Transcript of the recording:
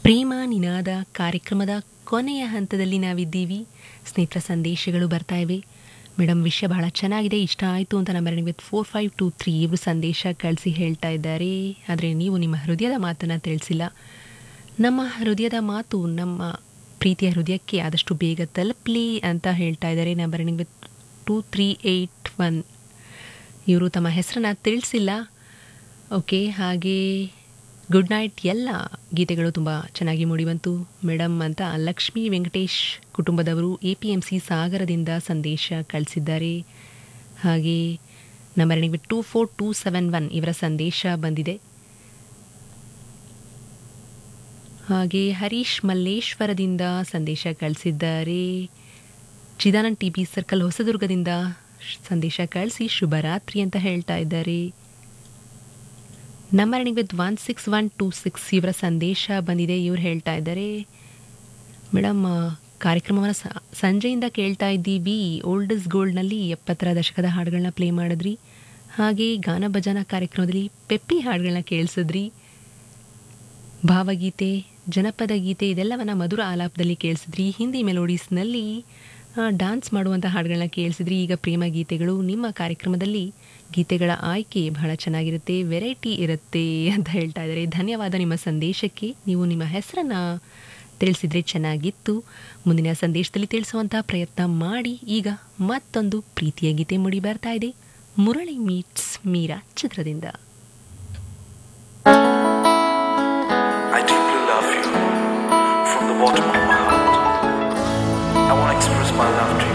ಪ್ರೇಮ ನಿನಾದ ಕಾರ್ಯಕ್ರಮದ ಕೊನೆಯ ಹಂತದಲ್ಲಿ ನಾವಿದ್ದೀವಿ ಸ್ನೇಹಿತರ ಸಂದೇಶಗಳು ಬರ್ತಾ ಇವೆ ಮೇಡಮ್ ವಿಷಯ ಬಹಳ ಚೆನ್ನಾಗಿದೆ ಇಷ್ಟ ಆಯಿತು ಅಂತ number with four five two three ಇವರು ಸಂದೇಶ ಕಳಿಸಿ ಹೇಳ್ತಾ ಇದ್ದಾರೆ ಆದರೆ ನೀವು ನಿಮ್ಮ ಹೃದಯದ ಮಾತನ್ನು ತಿಳಿಸಿಲ್ಲ ನಮ್ಮ ಹೃದಯದ ಮಾತು ನಮ್ಮ ಪ್ರೀತಿಯ ಹೃದಯಕ್ಕೆ ಆದಷ್ಟು ಬೇಗ ತಲುಪಲಿ ಅಂತ ಹೇಳ್ತಾ ಇದ್ದಾರೆ number with two three eight one ಇವರು ತಮ್ಮ ಹೆಸರನ್ನ ತಿಳಿಸಿಲ್ಲ ಓಕೆ ಹಾಗೆ ಗುಡ್ ನೈಟ್ ಎಲ್ಲ ಗೀತೆಗಳು ತುಂಬ ಚೆನ್ನಾಗಿ ಮೂಡಿಬಂತು ಮೇಡಮ್ ಅಂತ ಲಕ್ಷ್ಮೀ ವೆಂಕಟೇಶ್ ಕುಟುಂಬದವರು ಎ ಪಿ ಎಮ್ ಸಿ ಸಾಗರದಿಂದ ಸಂದೇಶ ಕಳಿಸಿದ್ದಾರೆ ಹಾಗೆ ನಂಬರ್ ನಿಮಗೆ two four two seven one ಇವರ ಸಂದೇಶ ಬಂದಿದೆ ಹಾಗೆ ಹರೀಶ್ ಮಲ್ಲೇಶ್ವರದಿಂದ ಸಂದೇಶ ಕಳಿಸಿದ್ದಾರೆ ಚಿದಾನಂದ್ ಟಿ ಬಿ ಸರ್ಕಲ್ ಹೊಸದುರ್ಗದಿಂದ ಸಂದೇಶ ಕಳಿಸಿ ಶುಭರಾತ್ರಿ ಅಂತ ಹೇಳ್ತಾ ಇದ್ದಾರೆ number with one six one two six ಇವರ ಸಂದೇಶ ಬಂದಿದೆ ಇವ್ರು ಹೇಳ್ತಾ ಇದ್ದಾರೆ ಮೇಡಮ್ ಕಾರ್ಯಕ್ರಮವನ್ನು ಸಂಜೆಯಿಂದ ಕೇಳ್ತಾ ಇದ್ದೀವಿ ಓಲ್ಡ್ ಇಸ್ ಗೋಲ್ಡ್ನಲ್ಲಿ ಎಪ್ಪತ್ತರ ದಶಕದ ಹಾಡುಗಳನ್ನ ಪ್ಲೇ ಮಾಡಿದ್ರಿ ಹಾಗೆ ಗಾನ ಭಜನಾ ಕಾರ್ಯಕ್ರಮದಲ್ಲಿ ಪೆಪ್ಪಿ ಹಾಡುಗಳನ್ನ ಕೇಳಿಸಿದ್ರಿ ಭಾವಗೀತೆ ಜನಪದ ಗೀತೆ ಇದೆಲ್ಲವನ್ನ ಮಧುರ ಆಲಾಪದಲ್ಲಿ ಕೇಳಿಸಿದ್ರಿ ಹಿಂದಿ ಮೆಲೋಡೀಸ್ನಲ್ಲಿ ಡಾನ್ಸ್ ಮಾಡುವಂಥ ಹಾಡುಗಳನ್ನ ಕೇಳಿಸಿದ್ರಿ ಈಗ ಪ್ರೇಮ ಗೀತೆಗಳು ನಿಮ್ಮ ಕಾರ್ಯಕ್ರಮದಲ್ಲಿ ಗೀತೆಗಳ ಆಯ್ಕೆ ಬಹಳ ಚೆನ್ನಾಗಿರುತ್ತೆ ವೆರೈಟಿ ಇರುತ್ತೆ ಅಂತ ಹೇಳ್ತಾ ಇದ್ದಾರೆ ಧನ್ಯವಾದ ನಿಮ್ಮ ಸಂದೇಶಕ್ಕೆ ನೀವು ನಿಮ್ಮ ಹೆಸರನ್ನು ತಿಳಿಸಿದರೆ ಚೆನ್ನಾಗಿತ್ತು ಮುಂದಿನ ಸಂದೇಶದಲ್ಲಿ ತಿಳಿಸುವಂಥ ಪ್ರಯತ್ನ ಮಾಡಿ ಈಗ ಮತ್ತೊಂದು ಪ್ರೀತಿಯ ಗೀತೆ ಮುಡಿ ಬರ್ತಾ ಇದೆ ಮುರಳಿ ಮೀಟ್ಸ್ ಮೀರಾ ಚಿತ್ರದಿಂದ I deeply love you from the bottom of my heart. I want to express my love to you.